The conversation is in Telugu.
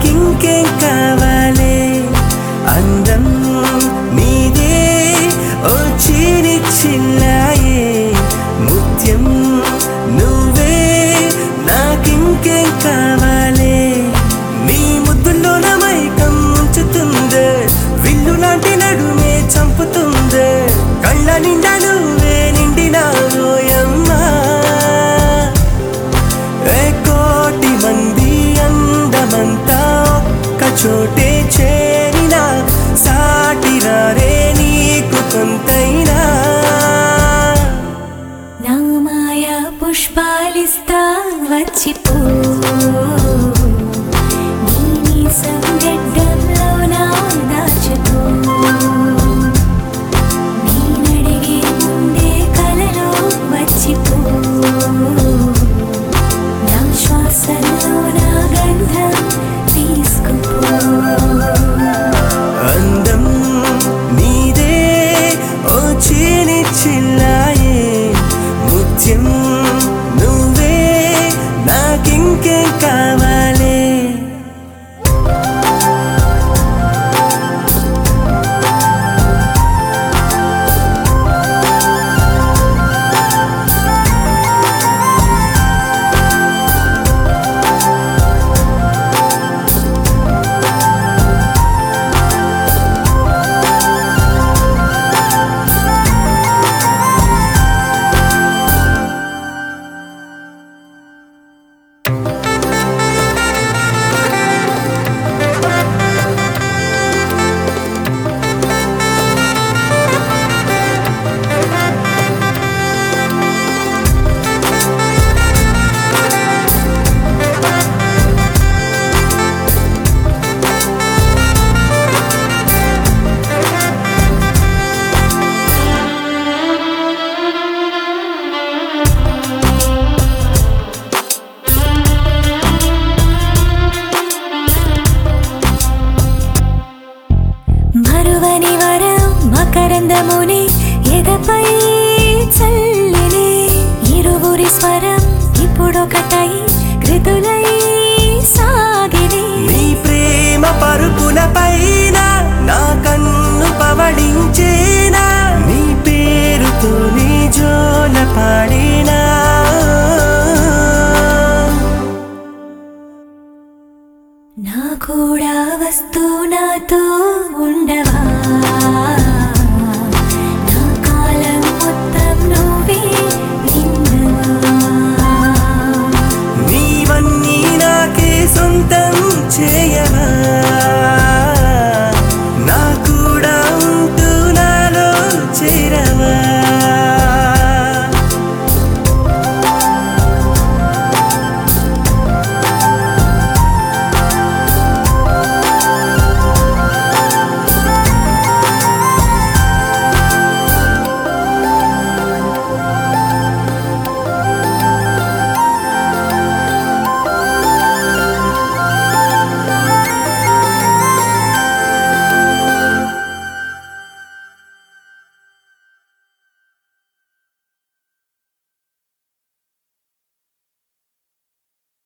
నాకింకేం కావాలే అందం నీదే ఓ చీని చిల్లాయే ముత్యం నువ్వే నాకింకేం కావాలే నీ ముద్దుల్లో నా మైకం ఉంచుతుందే విల్లు లాంటి నడుమే చంపుతుందే కళ్ళ నిండా నువ్వే నిండినావోయమ్మా ఏ కోటి మంది అందమంతా ఒక్క చోటే చేరినా సాటిరారే నీకు కొంతైనా నా మాయా పుష్పాలిస్తా వచ్చిపో నీ సంగడ్డంలో నా దాచుకో నేనడిగే ముందే కలలో వచ్చిపో నా శ్వాసలో నా గంధం తీసుకుపో అందం నీదే ఓ చీని చిల్లాయే ముత్యం నువ్వే నాకింకేం కావాలే మరువని వరం మకరందముని ఎదపై చల్లిని ఇరువురి స్వరం ఇప్పుడొకటై కృతులై సాగిని నీ ప్రేమ పరుపుల పైన నా కన్ను పవడించేనా నీ పేరుతో నీ జోల పాడినా నా కూడా వస్తూ నాతో ఉండవా నా కాలం మొత్తం నువ్వే విన్నవా నీవన్నీ నాకే సొంతం చేయ